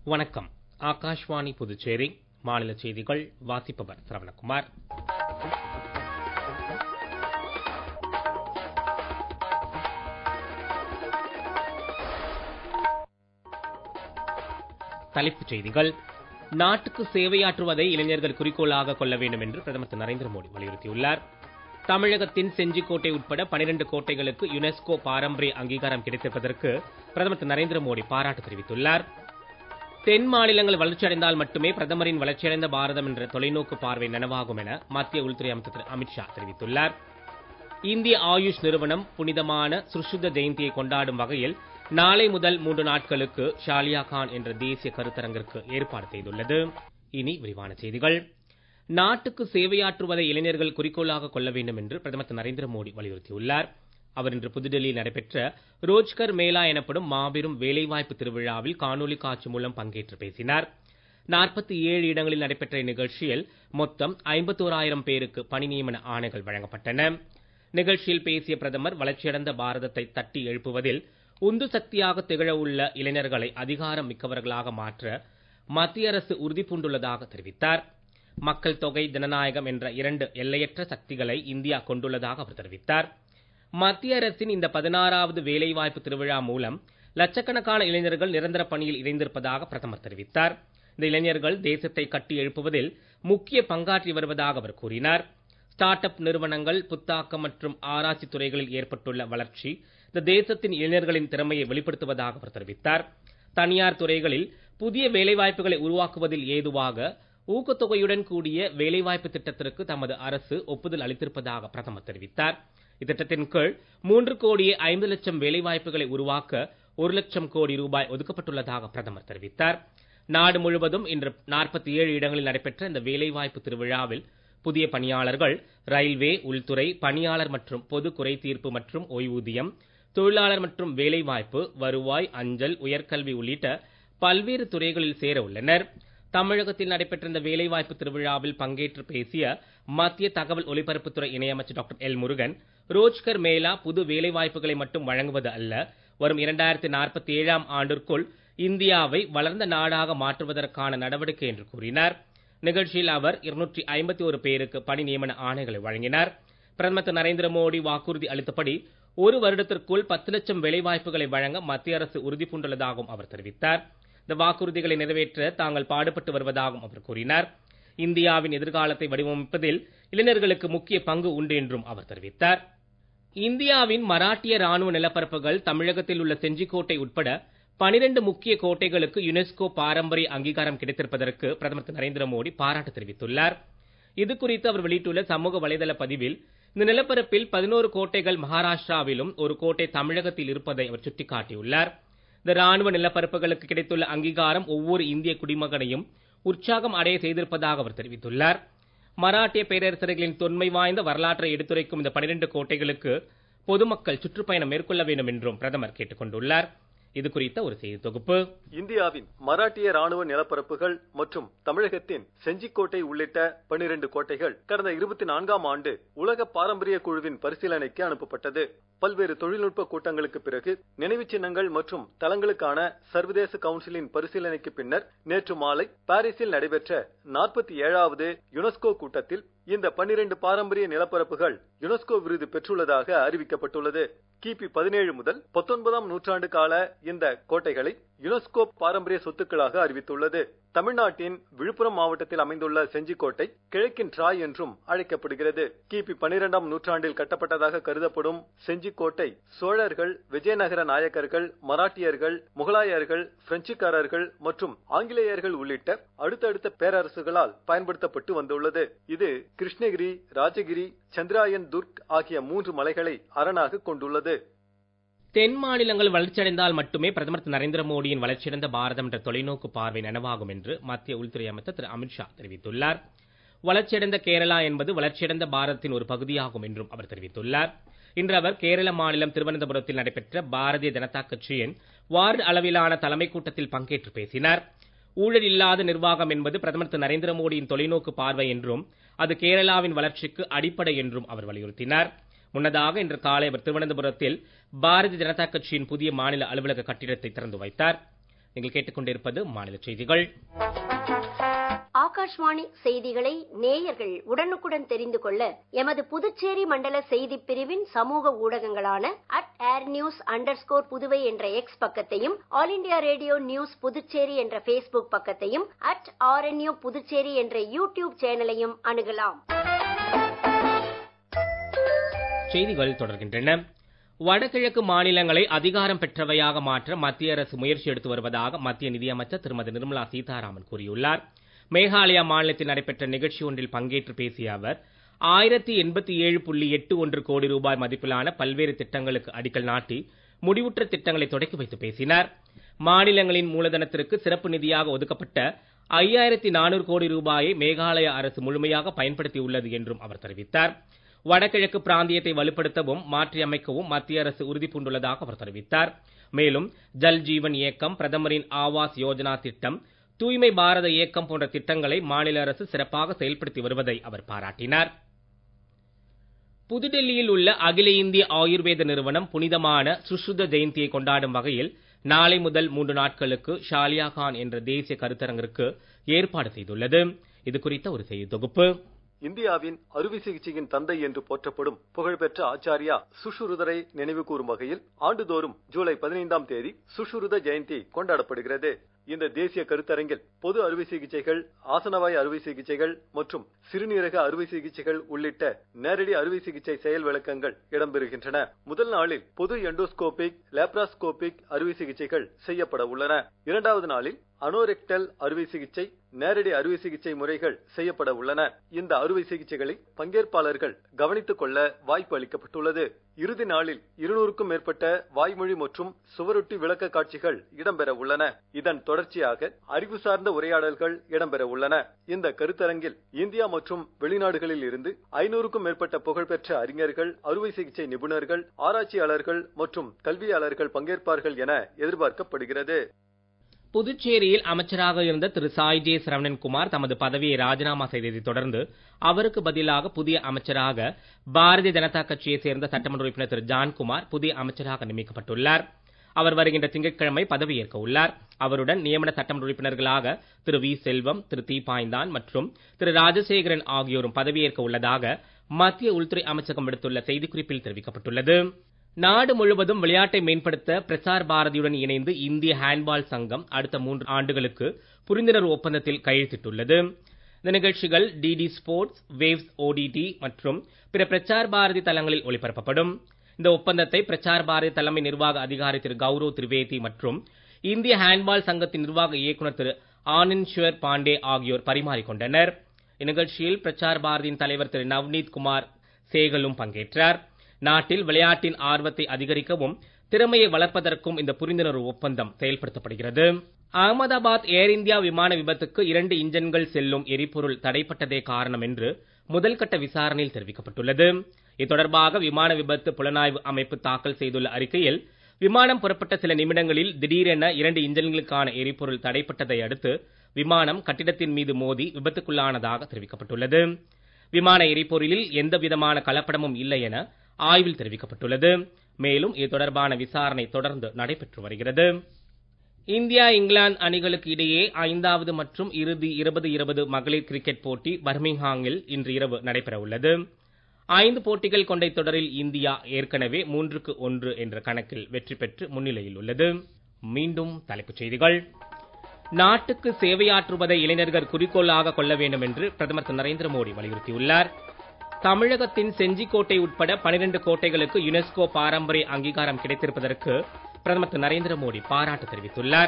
வணக்கம் ஆகாஷ்வாணி புதுச்சேரி மாநில செய்திகள் வாசிப்பவர் சரவணகுமார் தலைப்புச் செய்திகள் நாட்டுக்கு சேவையாற்றுவதை இளைஞர்கள் குறிக்கோளாக கொள்ள வேண்டும் என்று பிரதமர் திரு நரேந்திர மோடி வலியுறுத்தியுள்ளார் தமிழகத்தின் செஞ்சிக்கோட்டை உட்பட 12 கோட்டைகளுக்கு யுனெஸ்கோ பாரம்பரிய அங்கீகாரம் கிடைத்திருப்பதற்கு பிரதமர் திரு நரேந்திர மோடி பாராட்டு தெரிவித்துள்ளார் தென் மாநிலங்கள் வளர்ச்சியடைந்தால் மட்டுமே பிரதமரின் வளர்ச்சியடைந்த பாரதம் என்ற தொலைநோக்கு பார்வை நனவாகும் என மத்திய உள்துறை அமைச்சர் திரு அமித்ஷா தெரிவித்துள்ளார் இந்திய ஆயுஷ் நிறுவனம் புனிதமான சுர்ஷுத்த ஜெயந்தியை கொண்டாடும் வகையில் நாளை முதல் மூன்று நாட்களுக்கு ஷாலியா கான் என்ற தேசிய கருத்தரங்கிற்கு ஏற்பாடு செய்துள்ளது இனி விரிவான செய்திகள் நாட்டுக்கு சேவையாற்றுவதை இளைஞர்கள் குறிக்கோளாக கொள்ள வேண்டும் என்று பிரதமர் திரு நரேந்திர மோடி வலியுறுத்தியுள்ளார் அவர் இன்று புதுடெல்லியில் நடைபெற்ற ரோஜ்கர் மேளா எனப்படும் மாபெரும் வேலைவாய்ப்பு திருவிழாவில் காணொலி காட்சி மூலம் பங்கேற்று பேசினார் 47 இடங்களில் நடைபெற்ற இந்நிகழ்ச்சியில் மொத்தம் 51000 பேருக்கு பணி நியமன ஆணைகள் வழங்கப்பட்டன நிகழ்ச்சியில் பேசிய பிரதமர் வளர்ச்சியடைந்த பாரதத்தை தட்டி எழுப்புவதில் உந்து சக்தியாக திகழ உள்ள இளைஞர்களை அதிகாரம் மிக்கவர்களாக மாற்ற மத்திய அரசு உறுதிபூண்டுள்ளதாக தெரிவித்தார் மக்கள் தொகை ஜனநாயகம் என்ற இரண்டு எல்லையற்ற சக்திகளை இந்தியா கொண்டுள்ளதாக அவர் தெரிவித்தார் மத்திய அரசின் இந்த பதினாறாவது வேலைவாய்ப்பு திருவிழா மூலம் லட்சக்கணக்கான இளைஞர்கள் நிரந்தர பணியில் இணைந்திருப்பதாக பிரதமர் தெரிவித்தார் இந்த இளைஞர்கள் தேசத்தை கட்டி எழுப்புவதில் முக்கிய பங்காற்றி வருவதாக அவர் கூறினார் ஸ்டார்ட் அப் நிறுவனங்கள் புத்தாக்கம் மற்றும் ஆராய்ச்சி துறைகளில் ஏற்பட்டுள்ள வளர்ச்சி இந்த தேசத்தின் இளைஞர்களின் திறமையை வெளிப்படுத்துவதாக அவர் தெரிவித்தார் தனியார் துறைகளில் புதிய வேலைவாய்ப்புகளை உருவாக்குவதில் ஏதுவாக ஊக்கத்தொகையுடன் கூடிய வேலைவாய்ப்பு திட்டத்திற்கு தமது அரசு ஒப்புதல் அளித்திருப்பதாக பிரதமர் தெரிவித்தார் இத்திட்டத்தின் கீழ் மூன்று கோடியே ஐந்து லட்சம் வேலைவாய்ப்புகளை உருவாக்க ஒரு லட்சம் கோடி ரூபாய் ஒதுக்கப்பட்டுள்ளதாக பிரதமர் தெரிவித்தார் நாடு முழுவதும் இன்று 47 இடங்களில் நடைபெற்ற இந்த வேலைவாய்ப்பு திருவிழாவில் புதிய பணியாளர்கள் ரயில்வே உள்துறை பணியாளர் மற்றும் பொது குறை தீர்ப்பு மற்றும் ஓய்வூதியம் தொழிலாளர் மற்றும் வேலைவாய்ப்பு வருவாய் அஞ்சல் உயர்கல்வி உள்ளிட்ட பல்வேறு துறைகளில் சேர உள்ளனர் தமிழகத்தில் நடைபெற்ற இந்த வேலைவாய்ப்பு திருவிழாவில் பங்கேற்று பேசிய மத்திய தகவல் ஒலிபரப்புத்துறை இணையமைச்சர் டாக்டர் எல் முருகன் ரோஜ்கர் மேளா புது வேலைவாய்ப்புகளை மட்டும் வழங்குவது அல்ல வரும் 2047 ஆம் ஆண்டிற்குள் இந்தியாவை வளர்ந்த நாடாக மாற்றுவதற்கான நடவடிக்கை என்று கூறினார் நிகழ்ச்சியில் அவர் 251 பேருக்கு பணி நியமன ஆணைகளை வழங்கினார் பிரதமர் திரு நரேந்திர மோடி வாக்குறுதி அளித்தபடி ஒரு வருடத்திற்குள் பத்து லட்சம் வேலைவாய்ப்புகளை வழங்க மத்திய அரசு உறுதி பூண்டுள்ளதாகவும் அவர் தெரிவித்தார் இந்த வாக்குறுதிகளை நிறைவேற்ற தாங்கள் பாடுபட்டு வருவதாகவும் அவர் கூறினார் இந்தியாவின் எதிர்காலத்தை வடிவமைப்பதில் இளைஞர்களுக்கு முக்கிய பங்கு உண்டு என்றும் அவர் தெரிவித்தார் இந்தியாவின் மராட்டிய ராணுவ நிலப்பரப்புகள் தமிழகத்தில் உள்ள செஞ்சிக்கோட்டை உட்பட 12 முக்கிய கோட்டைகளுக்கு யுனெஸ்கோ பாரம்பரிய அங்கீகாரம் கிடைத்திருப்பதற்கு பிரதமர் திரு நரேந்திர மோடி பாராட்டு தெரிவித்துள்ளார் இது குறித்து அவர் வெளியிட்டுள்ள சமூக வலைதள பதிவில் இந்த நிலப்பரப்பில் 11 கோட்டைகள் மகாராஷ்டிராவிலும் ஒரு கோட்டை தமிழகத்தில் இருப்பதை அவர் சுட்டிக்காட்டியுள்ளார் இந்த ராணுவ நிலப்பரப்புகளுக்கு கிடைத்துள்ள அங்கீகாரம் ஒவ்வொரு இந்திய குடிமகனையும் உற்சாகம் அடைய செய்திருப்பதாக அவர் தெரிவித்துள்ளார் மராட்டிய பேரரசர்களின் தொன்மை வாய்ந்த வரலாற்றை எடுத்துரைக்கும் இந்த 12 கோட்டைகளுக்கு பொதுமக்கள் சுற்றுப்பயணம் மேற்கொள்ள வேண்டும் என்றும் பிரதமர் கேட்டுக் கொண்டுள்ளார் இது குறித்த ஒரு செய்தி தொகுப்பு இந்தியாவின் மராட்டிய ராணுவ நிலப்பரப்புகள் மற்றும் தமிழகத்தின் செஞ்சிக்கோட்டை உள்ளிட்ட பனிரெண்டு கோட்டைகள் கடந்த இருபத்தி நான்காம் ஆண்டு உலக பாரம்பரிய குழுவின் பரிசீலனைக்கு அனுப்பப்பட்டது பல்வேறு தொழில்நுட்ப கூட்டங்களுக்கு பிறகு நினைவுச் சின்னங்கள் மற்றும் தலங்களுக்கான சர்வதேச கவுன்சிலின் பரிசீலனைக்கு பின்னர் நேற்று மாலை பாரிஸில் நடைபெற்ற நாற்பத்தி ஏழாவது யுனெஸ்கோ கூட்டத்தில் இந்த பன்னிரண்டு பாரம்பரிய நிலப்பரப்புகள் யுனெஸ்கோ விருது பெற்றுள்ளதாக அறிவிக்கப்பட்டுள்ளது கிபி பதினேழு முதல் பத்தொன்பதாம் நூற்றாண்டு கால இந்த கோட்டைகளை யுனெஸ்கோ பாரம்பரிய சொத்துக்களாக அறிவித்துள்ளது தமிழ்நாட்டின் விழுப்புரம் மாவட்டத்தில் அமைந்துள்ள செஞ்சிக்கோட்டை கிழக்கின் ட்ராய் என்றும் அழைக்கப்படுகிறது கிபி பனிரெண்டாம் நூற்றாண்டில் கட்டப்பட்டதாக கருதப்படும் செஞ்சிக்கோட்டை சோழர்கள் விஜயநகர நாயக்கர்கள் மராட்டியர்கள் முகலாயர்கள் பிரெஞ்சுக்காரர்கள் மற்றும் ஆங்கிலேயர்கள் உள்ளிட்ட அடுத்தடுத்த பேரரசுகளால் பயன்படுத்தப்பட்டு வந்துள்ளது இது கிருஷ்ணகிரி ராஜகிரி சந்திராயன் துர்க் ஆகிய மூன்று மலைகளை அரணாக கொண்டுள்ளது தென் மாநிலங்கள் வளர்ச்சியடைந்தால் மட்டுமே பிரதமர் திரு நரேந்திர மோடியின் வளர்ச்சியடைந்த பாரதம் என்ற தொலைநோக்கு பார்வை நனவாகும் என்று மத்திய உள்துறை அமைச்சர் திரு அமித்ஷா தெரிவித்துள்ளார் வளர்ச்சியடைந்த கேரளா என்பது வளர்ச்சியடைந்த பாரதத்தின் ஒரு பகுதியாகும் என்றும் அவர் தெரிவித்துள்ளார் இன்று அவர் கேரள மாநிலம் திருவனந்தபுரத்தில் நடைபெற்ற பாரதிய ஜனதா கட்சியின் வார்டு அளவிலான தலைமைக் கூட்டத்தில் பங்கேற்று பேசினார் ஊழல் இல்லாத நிர்வாகம் என்பது பிரதமர் திரு நரேந்திர மோடியின் தொலைநோக்கு பார்வை என்றும் அது கேரளாவின் வளர்ச்சிக்கு அடிப்படை என்றும் அவர் வலியுறுத்தினார் முன்னதாக இன்று காலை அவர் திருவனந்தபுரத்தில் பாரதிய ஜனதா கட்சியின் புதிய மாநில அலுவலக கட்டிடத்தை திறந்து வைத்தார் நீங்கள் கேட்டுக்கொண்டிருப்பது மாநில செய்திகள் ஆகாஷ்வாணி செய்திகளை நேயர்கள் உடனுக்குடன் தெரிந்து கொள்ள எமது புதுச்சேரி மண்டல செய்தி பிரிவின் சமூக ஊடகங்களான at air news under Puduvai என்ற எக்ஸ் பக்கத்தையும் all India radio news Puducherry என்ற பேஸ்புக் பக்கத்தையும் அட் ஆர்என்யூ புதுச்சேரி என்ற யூடியூப் சேனலையும் அணுகலாம் செய்திகள் தொடர்கின்றன வடகிழக்கு மாநிலங்களை அதிகாரம் பெற்றவையாக மாற்ற மத்திய அரசு முயற்சி எடுத்து வருவதாக மத்திய நிதியமைச்சர் திருமதி நிர்மலா சீதாராமன் கூறியுள்ளார் மேகாலயா மாநிலத்தில் நடைபெற்ற நிகழ்ச்சி ஒன்றில் பங்கேற்று பேசிய அவர் ஆயிரத்தி எண்பத்தி ஏழு புள்ளி எட்டு ஒன்று கோடி ரூபாய் மதிப்பிலான பல்வேறு திட்டங்களுக்கு அடிக்கல் நாட்டி முடிவுற்ற திட்டங்களை தொடக்கி வைத்து பேசினார் மாநிலங்களின் மூலதனத்திற்கு சிறப்பு நிதியாக ஒதுக்கப்பட்ட ஐயாயிரத்தி நானூறு கோடி ரூபாயை மேகாலயா அரசு முழுமையாக பயன்படுத்தியுள்ளது என்றும் அவர் தெரிவித்தார் வடகிழக்கு பிராந்தியத்தை வலுப்படுத்தவும் மாற்றியமைக்கவும் மத்திய அரசு உறுதி பூண்டுள்ளதாக அவர் தெரிவித்தார் மேலும் ஜல் ஜீவன் இயக்கம் பிரதமரின் ஆவாஸ் யோஜனா திட்டம் தூய்மை பாரத இயக்கம் போன்ற திட்டங்களை மாநில அரசு சிறப்பாக செயல்படுத்தி வருவதை அவர் பாராட்டினார் புதுடெல்லியில் உள்ள அகில இந்திய ஆயுர்வேத நிறுவனம் புனிதமான சுஷ்ருத ஜெயந்தியை கொண்டாடும் வகையில் நாளை முதல் மூன்று நாட்களுக்கு ஷாலியா கான் என்ற தேசிய கருத்தரங்கிற்கு ஏற்பாடு செய்துள்ளது இது குறித்த ஒரு செய்தி தொகுப்பு இந்தியாவின் அறுவை சிகிச்சையின் தந்தை என்று போற்றப்படும் புகழ்பெற்ற ஆச்சாரியா சுஷ்ருதரை நினைவு கூறும் வகையில் ஆண்டுதோறும் ஜூலை பதினைந்தாம் தேதி சுஷ்ருத ஜெயந்தி கொண்டாடப்படுகிறது இந்த தேசிய கருத்தரங்கில் பொது அறுவை சிகிச்சைகள் ஆசனவாய் அறுவை சிகிச்சைகள் மற்றும் சிறுநீரக அறுவை சிகிச்சைகள் உள்ளிட்ட நேரடி அறுவை சிகிச்சை செயல் விளக்கங்கள் இடம்பெறுகின்றன முதல் நாளில் பொது எண்டோஸ்கோபிக் லேப்ராஸ்கோபிக் அறுவை சிகிச்சைகள் செய்யப்பட உள்ளன இரண்டாவது நாளில் அனோரெக்டல் அறுவை சிகிச்சை நேரடி அறுவை சிகிச்சை முறைகள் செய்யப்பட உள்ளன இந்த அறுவை சிகிச்சைகளை பங்கேற்பாளர்கள் கவனித்துக் கொள்ள வாய்ப்பு அளிக்கப்பட்டுள்ளது இறுதி நாளில் இருநூறுக்கும் மேற்பட்ட வாய்மொழி மற்றும் சுவரொட்டி விளக்க காட்சிகள் இடம்பெற உள்ளன இதன் தொடர்ச்சியாக அறிவு சார்ந்த உரையாடல்கள் இடம்பெற உள்ளன இந்த கருத்தரங்கில் இந்தியா மற்றும் வெளிநாடுகளில் இருந்து ஐநூறுக்கும் மேற்பட்ட புகழ்பெற்ற அறிஞர்கள் அறுவை சிகிச்சை நிபுணர்கள் ஆராய்ச்சியாளர்கள் மற்றும் கல்வியாளர்கள் பங்கேற்பார்கள் என எதிர்பார்க்கப்படுகிறது புதுச்சேரியில் அமைச்சராக இருந்த திரு சாய் ஜே சரவணன்குமார் தமது பதவியை ராஜினாமா செய்ததைத் தொடர்ந்து அவருக்கு பதிலாக புதிய அமைச்சராக பாரதிய ஜனதா கட்சியைச் சேர்ந்த சட்டமன்ற உறுப்பினர் திரு ஜான்குமார் புதிய அமைச்சராக நியமிக்கப்பட்டுள்ளார் அவர் வருகின்ற திங்கட்கிழமை பதவியேற்க உள்ளார் அவருடன் நியமன சட்டமன்ற உறுப்பினர்களாக திரு வி செல்வம் திரு தி பாய்ந்தான் மற்றும் திரு ராஜசேகரன் ஆகியோரும் பதவியேற்க உள்ளதாக மத்திய உள்துறை அமைச்சகம் விடுத்துள்ள செய்திக்குறிப்பில் தெரிவிக்கப்பட்டுள்ளது நாடு முழுவதும் விளையாட்டை மேம்படுத்த பிரசார் பாரதியுடன் இணைந்து இந்திய ஹேண்ட்பால் சங்கம் அடுத்த மூன்று ஆண்டுகளுக்கு புரிந்துணர்வு ஒப்பந்தத்தில் கையெழுத்திட்டுள்ளது இந்த நிகழ்ச்சிகள் டிடி ஸ்போர்ட்ஸ் வேவ்ஸ் ஓடிடி மற்றும் பிற பிரச்சார் பாரதி தளங்களில் ஒளிபரப்பப்படும் இந்த ஒப்பந்தத்தை பிரச்சார் பாரதி தலைமை நிர்வாக அதிகாரி திரு கௌரவ் திரிவேதி மற்றும் இந்திய ஹேண்ட்பால் சங்கத்தின் நிர்வாக இயக்குநர் திரு ஆனந்த்ஷ்வர் பாண்டே ஆகியோர் பரிமாறிக்கொண்டனர் இந்நிகழ்ச்சியில் பிரச்சார் பாரதியின் தலைவர் திரு நவ்னீத் குமார் சேகலும் பங்கேற்றார் நாட்டில் விளையாட்டின் ஆர்வத்தை அதிகரிக்கவும் திறமையை வளர்ப்பதற்கும் இந்த புரிந்துணர்வு ஒப்பந்தம் செயல்படுத்தப்படுகிறது அகமதாபாத் ஏர் இந்தியா விமான விபத்துக்கு இரண்டு இன்ஜின்கள் செல்லும் எரிபொருள் தடைப்பட்டதே காரணம் என்று முதல் கட்ட விசாரணையில் தெரிவிக்கப்பட்டுள்ளது இது தொடர்பாக விமான விபத்து புலனாய்வு அமைப்பு தாக்கல் செய்துள்ள அறிக்கையில் விமானம் புறப்பட்ட சில நிமிடங்களில் திடீரென இரண்டு இன்ஜின்களுக்கான எரிபொருள் தடைப்பட்டதை அடுத்து விமானம் கட்டிடத்தின் மீது மோதி விபத்துக்குள்ளானதாக தெரிவிக்கப்பட்டுள்ளது விமான எரிபொருளில் எந்த விதமான கலப்படமும் இல்லை என ஆய்வில் தெரிவிக்கப்பட்டுள்ளது மேலும் இது தொடர்பான விசாரணை தொடர்ந்து நடைபெற்று வருகிறது இந்தியா இங்கிலாந்து அணிகளுக்கு இடையே ஐந்தாவது மற்றும் இறுதி இருபது இருபது மகளிர் கிரிக்கெட் போட்டி பர்மிங்ஹாங்கில் இன்று இரவு நடைபெற உள்ளது ஐந்து போட்டிகள் கொண்ட தொடரில் இந்தியா ஏற்கனவே மூன்றுக்கு ஒன்று என்ற கணக்கில் வெற்றி பெற்று முன்னிலையில் உள்ளது மீண்டும் தலைப்புச் செய்திகள் நாட்டுக்கு சேவையாற்றுவதை இளைஞர்கள் குறிக்கோளாக கொள்ள வேண்டும் என்று பிரதமர் திரு நரேந்திர மோடி வலியுறுத்தியுள்ளார் தமிழகத்தின் செஞ்சிக்கோட்டை உட்பட பனிரெண்டு கோட்டைகளுக்கு யுனெஸ்கோ பாரம்பரிய அங்கீகாரம் கிடைத்திருப்பதற்கு பிரதமர் திரு நரேந்திர மோடி பாராட்டு தெரிவித்துள்ளார்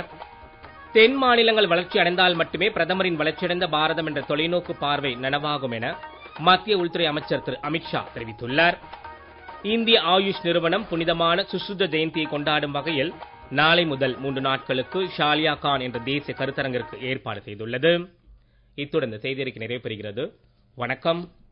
தென் மாநிலங்கள் வளர்ச்சி அடைந்தால் மட்டுமே பிரதமரின் வளர்ச்சியடைந்த பாரதம் என்ற தொலைநோக்கு பார்வை நனவாகும் என மத்திய உள்துறை அமைச்சர் திரு அமித்ஷா தெரிவித்துள்ளார் இந்திய ஆயுஷ் நிறுவனம் புனிதமான சுஷ்ருத ஜெயந்தியை கொண்டாடும் வகையில் நாளை முதல் மூன்று நாட்களுக்கு ஷாலியா கான் என்ற தேசிய கருத்தரங்கிற்கு ஏற்பாடு செய்துள்ளது இத்துடன் இந்த செய்தியறிக்கை நிறைவு பெறுகிறது வணக்கம்